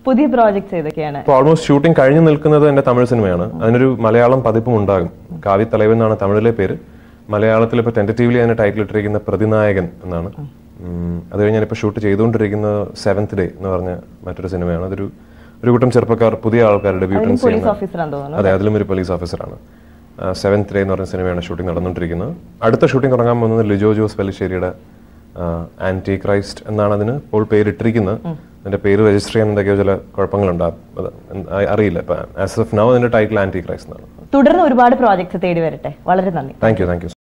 പുതിയ പ്രോജക്ട്സ് ഏതൊക്കെയാണ് ഇപ്പോൾ ഓൾമോസ്റ്റ് ഷൂട്ടിംഗ് കഴിഞ്ഞു നിൽക്കുന്നത് എന്റെ തമിഴ് സിനിമയാണ് അതിനൊരു മലയാളം പതിപ്പും ഉണ്ടാകും കാവ്യ തലവൻ എന്നാണ് തമിഴിലെ പേര് മലയാളത്തിൽ ഇപ്പോൾ ടെന്ററ്റീവ്ലി അതിന് ടൈറ്റിൽ ഇട്ടിരിക്കുന്ന പ്രതിനായകൻ എന്നാണ് ഉം, അത് കഴിഞ്ഞ് ഞാനിപ്പോൾ ഷൂട്ട് ചെയ്തുകൊണ്ടിരിക്കുന്ന സെവൻത് ഡേ എന്ന് പറഞ്ഞ മറ്റൊരു സിനിമയാണ് അതൊരു ഒരു കൂട്ടം ചെറുപ്പക്കാർ പുതിയ ആൾക്കാരുടെ ഡെബ്യൂട്ടൻസ് പോലീസ് ചെയ്യുന്ന ഓഫീസറാന്ന് തോന്നുന്നു അതെ അതിലും ഒരു പോലീസ് ഓഫീസറാണ് സെവൻത് ഡേ എന്ന് പറഞ്ഞ സിനിമയാണ് ഷൂട്ടിംഗ് നടന്നുകൊണ്ടിരിക്കുന്നത് അടുത്ത ഷൂട്ടിംഗ് തുടങ്ങാൻ പോകുന്നത് ലിജോ ജോസ് പെല്ലിശ്ശേരിയുടെ ആന്റി ക്രൈസ്റ്റ് എന്നാണ് അതിന് ഇപ്പോൾ പേരിട്ടിരിക്കുന്നത് അതിന്റെ പേര് രജിസ്റ്റർ ചെയ്യാൻ എന്തൊക്കെയോ ചില കുഴപ്പങ്ങളുണ്ടാകും അത് അ- അറിയില്ല ആസ് ഓഫ് നൗ അതിന്റെ ടൈറ്റിൽ ആന്റി ക്രൈസ്റ്റ് എന്നാണ് തുടർന്ന് ഒരുപാട് പ്രോജക്ട്സ് തേടി വരട്ടെ വളരെ നന്ദി താങ്ക് യു താങ്ക് യു